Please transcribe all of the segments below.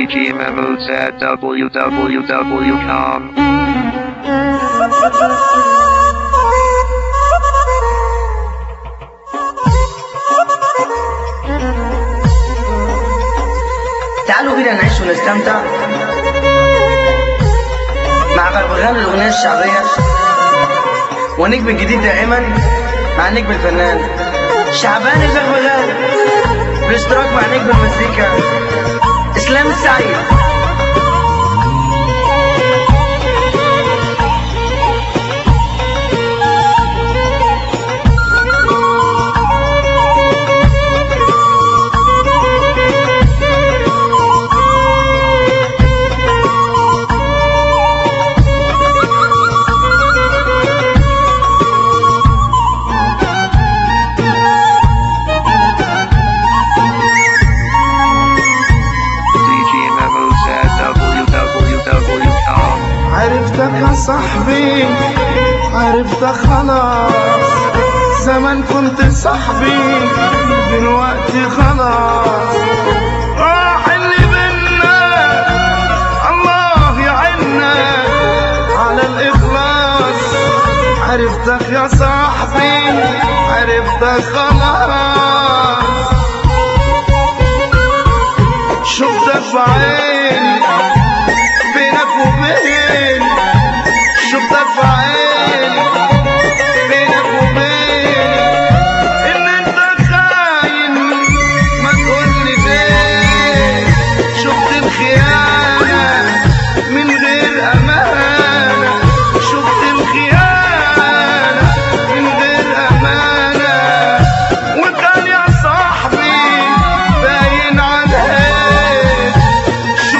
DJ Memos at www.com. تعالوا بينا نعيش ونستمتع مع غربغان الأغنية الشعبية ونجم الجديد دائما مع النجم الفنان شعبان الغربغان بالاشتراك مع نجم المزيكا إسلام السعيد DJ Memos at www.com. عرفتك يا صاحبي عرفتك خلاص زمان كنت صاحبي دلوقتي خلاص راح اللي بينا الله يعنا على الإخلاص عرفتك يا صاحبي عرفتك خلاص شفتك بعيني بينك وبين شفتك في عيني بينك وبين ان انت خاين ما تقولي ليه شفت الخيانة من غير امانة شفت الخيانة من غير امانة وكان يا صاحبي باين عليك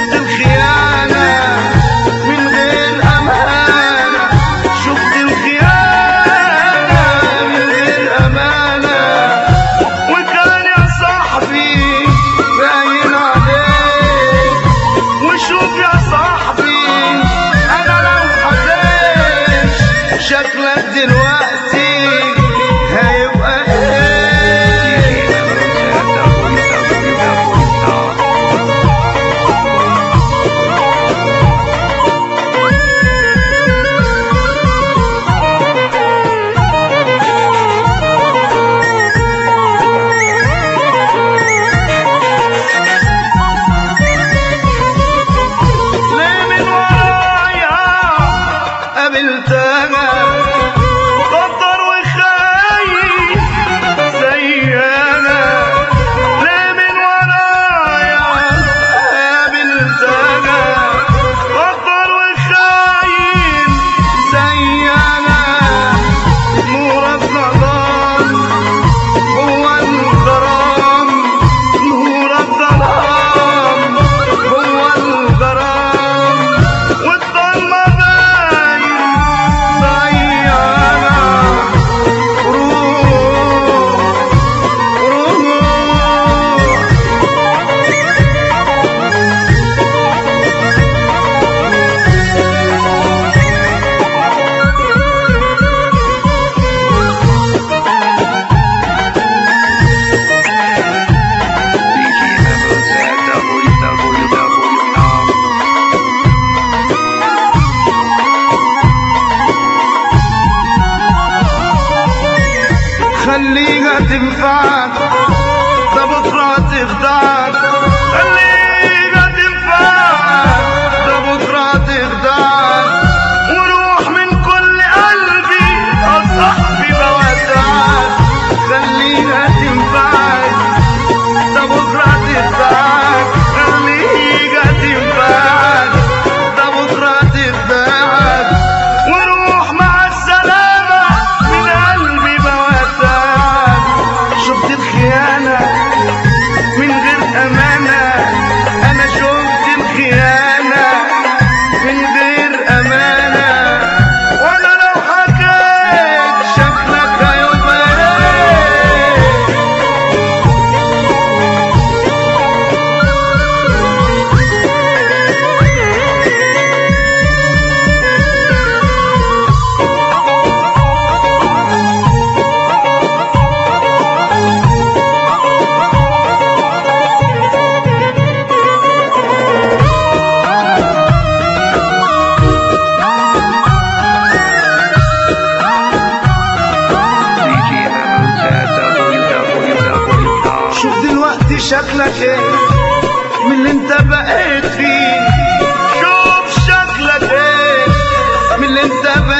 لي شكلك ايه من اللي انت بقيت فيه شوف شكلك ايه من اللي انت بقيت